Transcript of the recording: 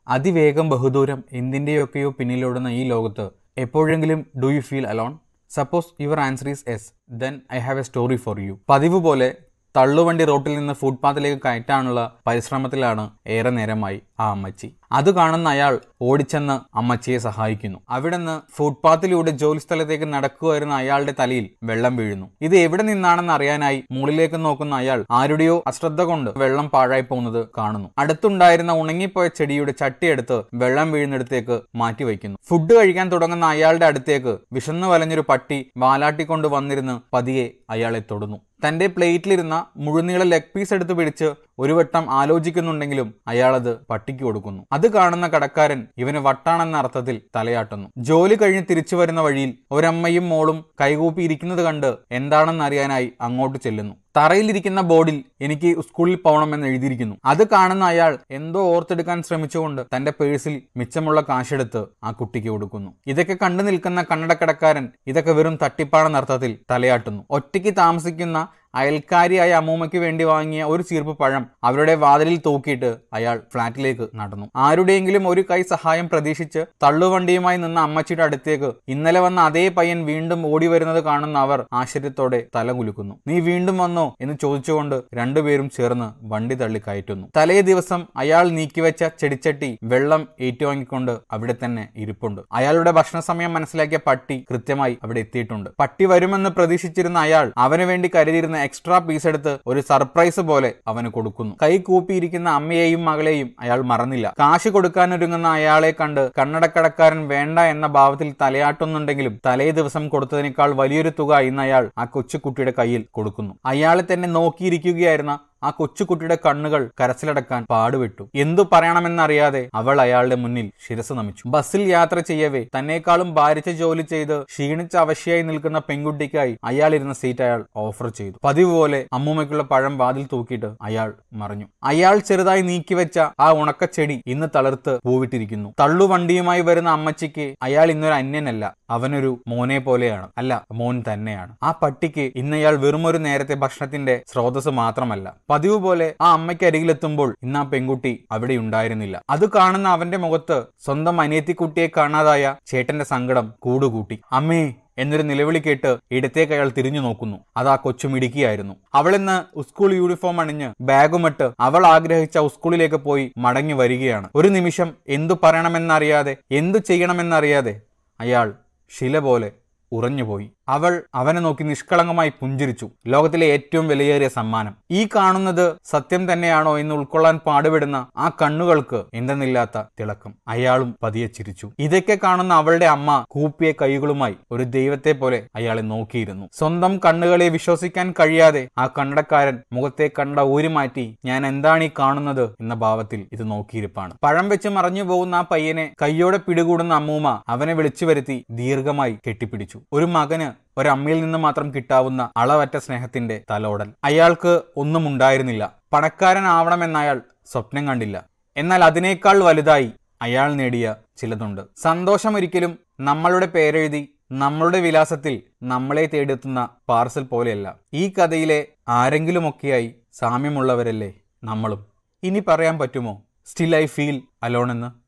അതിവേഗം ബഹുദൂരം എന്തിൻ്റെയൊക്കെയോ പിന്നിലോടുന്ന ഈ ലോകത്ത് എപ്പോഴെങ്കിലും do you feel alone suppose your answer is yes then I have a story for you പതിവ് പോലെ തള്ളുവണ്ടി റോട്ടിൽ നിന്ന് ഫുട്പാത്തിലേക്ക് കയറ്റാനുള്ള പരിശ്രമത്തിലാണ് ഏറെ നേരമായി ആ അമ്മച്ചി അത് കാണുന്ന അയാൾ ഓടിച്ചെന്ന് അമ്മച്ചിയെ സഹായിക്കുന്നു അവിടുന്ന് ഫുട്പാത്തിലൂടെ ജോലി സ്ഥലത്തേക്ക് നടക്കുമായിരുന്ന അയാളുടെ തലയിൽ വെള്ളം വീഴുന്നു ഇത് എവിടെ നിന്നാണെന്ന് അറിയാനായി മുകളിലേക്ക് നോക്കുന്ന അയാൾ ആരുടെയോ അശ്രദ്ധ കൊണ്ട് വെള്ളം പാഴായി പോകുന്നത് കാണുന്നു അടുത്തുണ്ടായിരുന്ന ഉണങ്ങിപ്പോയ ചെടിയുടെ ചട്ടിയെടുത്ത് വെള്ളം വീഴുന്നിടത്തേക്ക് മാറ്റി വയ്ക്കുന്നു ഫുഡ് കഴിക്കാൻ തുടങ്ങുന്ന അയാളുടെ അടുത്തേക്ക് വിശന്നു വലഞ്ഞൊരു പട്ടി വാലാട്ടിക്കൊണ്ട് വന്നിരുന്ന് പതിയെ അയാളെ തൊടുന്നു തന്റെ പ്ലേറ്റിലിരുന്ന മുഴുനീള ലെഗ് പീസ് എടുത്ത് പിടിച്ച് ഒരു വട്ടം ആലോചിക്കുന്നുണ്ടെങ്കിലും അയാളത് പട്ടിക്ക് കൊടുക്കുന്നു അത് കാണുന്ന കടക്കാരൻ ഇവന് വട്ടാണെന്ന അർത്ഥത്തിൽ തലയാട്ടുന്നു ജോലി കഴിഞ്ഞ് തിരിച്ചു വരുന്ന വഴിയിൽ ഒരമ്മയും മോളും കൈകൂപ്പി ഇരിക്കുന്നത് കണ്ട് എന്താണെന്ന് അറിയാനായി അങ്ങോട്ട് ചെല്ലുന്നു തറയിലിരിക്കുന്ന ബോർഡിൽ എനിക്ക് സ്കൂളിൽ പോകണമെന്ന് എഴുതിയിരിക്കുന്നു അത് കാണുന്ന അയാൾ എന്തോ ഓർത്തെടുക്കാൻ ശ്രമിച്ചുകൊണ്ട് തന്റെ പേഴ്സിൽ മിച്ചമുള്ള കാശെടുത്ത് ആ കുട്ടിക്ക് കൊടുക്കുന്നു ഇതൊക്കെ കണ്ടു നിൽക്കുന്ന കണ്ണടക്കടക്കാരൻ ഇതൊക്കെ വെറും തട്ടിപ്പാണെന്നർത്ഥത്തിൽ തലയാട്ടുന്നു ഒറ്റയ്ക്ക് താമസിക്കുന്ന അയൽക്കാരിയായ അമ്മൂമ്മയ്ക്ക് വേണ്ടി വാങ്ങിയ ഒരു ചീർപ്പ് പഴം അവരുടെ വാതിലിൽ തൂക്കിയിട്ട് അയാൾ ഫ്ളാറ്റിലേക്ക് നടന്നു ആരുടെയെങ്കിലും ഒരു കൈ സഹായം പ്രതീക്ഷിച്ച് തള്ളുവണ്ടിയുമായി നിന്ന അമ്മച്ചിയുടെ അടുത്തേക്ക് ഇന്നലെ വന്ന അതേ പയ്യൻ വീണ്ടും ഓടി വരുന്നത് കാണുന്ന അവർ ആശ്ചര്യത്തോടെ തല കുലുക്കുന്നു നീ വീണ്ടും വന്നോ എന്ന് ചോദിച്ചുകൊണ്ട് രണ്ടുപേരും ചേർന്ന് വണ്ടി തള്ളി കയറ്റുന്നു തലേ ദിവസം അയാൾ നീക്കിവെച്ച ചെടിച്ചട്ടി വെള്ളം ഏറ്റുവാങ്ങിക്കൊണ്ട് അവിടെ തന്നെ ഇരിപ്പുണ്ട് അയാളുടെ ഭക്ഷണ സമയം മനസ്സിലാക്കിയ പട്ടി കൃത്യമായി അവിടെ എത്തിയിട്ടുണ്ട് പട്ടി വരുമെന്ന് പ്രതീക്ഷിച്ചിരുന്ന അയാൾ അവന് വേണ്ടി കരുതിയിരുന്ന എക്സ്ട്രാ പീസ് എടുത്ത് ഒരു സർപ്രൈസ് പോലെ അവന് കൊടുക്കുന്നു കൈ കൂപ്പിയിരിക്കുന്ന അമ്മയെയും മകളെയും അയാൾ മറന്നില്ല കാശ് കൊടുക്കാനൊരുങ്ങുന്ന അയാളെ കണ്ട് കണ്ണടക്കടക്കാരൻ വേണ്ട എന്ന ഭാവത്തിൽ തലയാട്ടുന്നുണ്ടെങ്കിലും തലേ ദിവസം കൊടുത്തതിനേക്കാൾ വലിയൊരു തുക ഇന്ന് അയാൾ ആ കൊച്ചുകുട്ടിയുടെ കയ്യിൽ കൊടുക്കുന്നു അയാളെ തന്നെ നോക്കിയിരിക്കുകയായിരുന്ന ആ കൊച്ചുകുട്ടിയുടെ കണ്ണുകൾ കരച്ചിലടക്കാൻ പാടുവിട്ടു എന്തു പറയണമെന്നറിയാതെ അവൾ അയാളുടെ മുന്നിൽ ശിരസ് നമിച്ചു ബസ്സിൽ യാത്ര ചെയ്യവേ തന്നെക്കാളും ഭാരിച്ച ജോലി ചെയ്ത് ക്ഷീണിച്ച അവശയായി നിൽക്കുന്ന പെൺകുട്ടിക്കായി അയാൾ ഇരുന്ന സീറ്റ് അയാൾ ഓഫർ ചെയ്തു പതിവ് പോലെ അമ്മൂമ്മയ്ക്കുള്ള പഴം വാതിൽ തൂക്കിയിട്ട് അയാൾ മറഞ്ഞു അയാൾ ചെറുതായി നീക്കിവെച്ച ആ ഉണക്കച്ചെടി ഇന്ന് തളിർത്ത് പൂവിട്ടിരിക്കുന്നു തള്ളുവണ്ടിയുമായി വരുന്ന അമ്മച്ചിക്ക് അയാൾ ഇന്നൊരു അന്യനല്ല അവനൊരു മോനെ പോലെയാണ് അല്ല മോൻ തന്നെയാണ് ആ പട്ടിക്ക് ഇന്നയാൾ വെറുമൊരു നേരത്തെ ഭക്ഷണത്തിന്റെ സ്രോതസ് മാത്രമല്ല പതിവ് പോലെ ആ അമ്മയ്ക്ക് അരികിലെത്തുമ്പോൾ ഇന്ന് ആ പെൺകുട്ടി അവിടെ ഉണ്ടായിരുന്നില്ല അത് കാണുന്ന അവന്റെ മുഖത്ത് സ്വന്തം അനിയത്തിക്കുട്ടിയെ കാണാതായ ചേട്ടന്റെ സങ്കടം കൂടുകൂട്ടി അമ്മേ എന്നൊരു നിലവിളി കേട്ട് ഇടത്തേക്ക് അയാൾ തിരിഞ്ഞു നോക്കുന്നു അത് ആ കൊച്ചു മിടുക്കിയായിരുന്നു അവളിന്ന് സ്കൂൾ യൂണിഫോം അണിഞ്ഞ് ബാഗുമിട്ട് അവൾ ആഗ്രഹിച്ച സ്കൂളിലേക്ക് പോയി മടങ്ങി വരികയാണ് ഒരു നിമിഷം എന്തു പറയണമെന്നറിയാതെ എന്തു ചെയ്യണമെന്നറിയാതെ അയാൾ ശില പോലെ ഉറഞ്ഞുപോയി അവൾ അവനെ നോക്കി നിഷ്കളങ്കമായി പുഞ്ചിരിച്ചു ലോകത്തിലെ ഏറ്റവും വിലയേറിയ സമ്മാനം ഈ കാണുന്നത് സത്യം തന്നെയാണോ എന്ന് ഉൾക്കൊള്ളാൻ പാടുപെടുന്ന ആ കണ്ണുകൾക്ക് എന്തെന്നില്ലാത്ത തിളക്കം അയാളും പതിയെ ചിരിച്ചു ഇതൊക്കെ കാണുന്ന അവളുടെ അമ്മ കൂപ്പിയ കൈകളുമായി ഒരു ദൈവത്തെ പോലെ അയാളെ നോക്കിയിരുന്നു സ്വന്തം കണ്ണുകളെ വിശ്വസിക്കാൻ കഴിയാതെ ആ കണ്ണടക്കാരൻ മുഖത്തെ കണ്ട ഊരി മാറ്റി ഞാൻ എന്താണ് ഈ കാണുന്നത് എന്ന ഭാവത്തിൽ ഇത് നോക്കിയിരിപ്പാണ് പഴം വെച്ച് മറഞ്ഞു പോകുന്ന ആ പയ്യനെ കയ്യോടെ പിടികൂടുന്ന അമ്മൂമ്മ അവനെ വിളിച്ചു വരുത്തി ദീർഘമായി കെട്ടിപ്പിടിച്ചു ഒരു മകന് ഒരമ്മയിൽ നിന്ന് മാത്രം കിട്ടാവുന്ന അളവറ്റ സ്നേഹത്തിന്റെ തലോടൽ അയാൾക്ക് ഒന്നും ഉണ്ടായിരുന്നില്ല പണക്കാരനാവണമെന്ന് അയാൾ സ്വപ്നം കണ്ടില്ല എന്നാൽ അതിനേക്കാൾ വലുതായി അയാൾ നേടിയ ചിലതുണ്ട് സന്തോഷം ഒരിക്കലും നമ്മളുടെ പേരെഴുതി നമ്മളുടെ വിലാസത്തിൽ നമ്മളെ തേടിയെത്തുന്ന പാർസൽ പോലെയല്ല ഈ കഥയിലെ ആരെങ്കിലുമൊക്കെയായി സാമ്യമുള്ളവരല്ലേ നമ്മളും ഇനി പറയാൻ പറ്റുമോ സ്റ്റിൽ ഐ ഫീൽ അലോൺ എന്ന്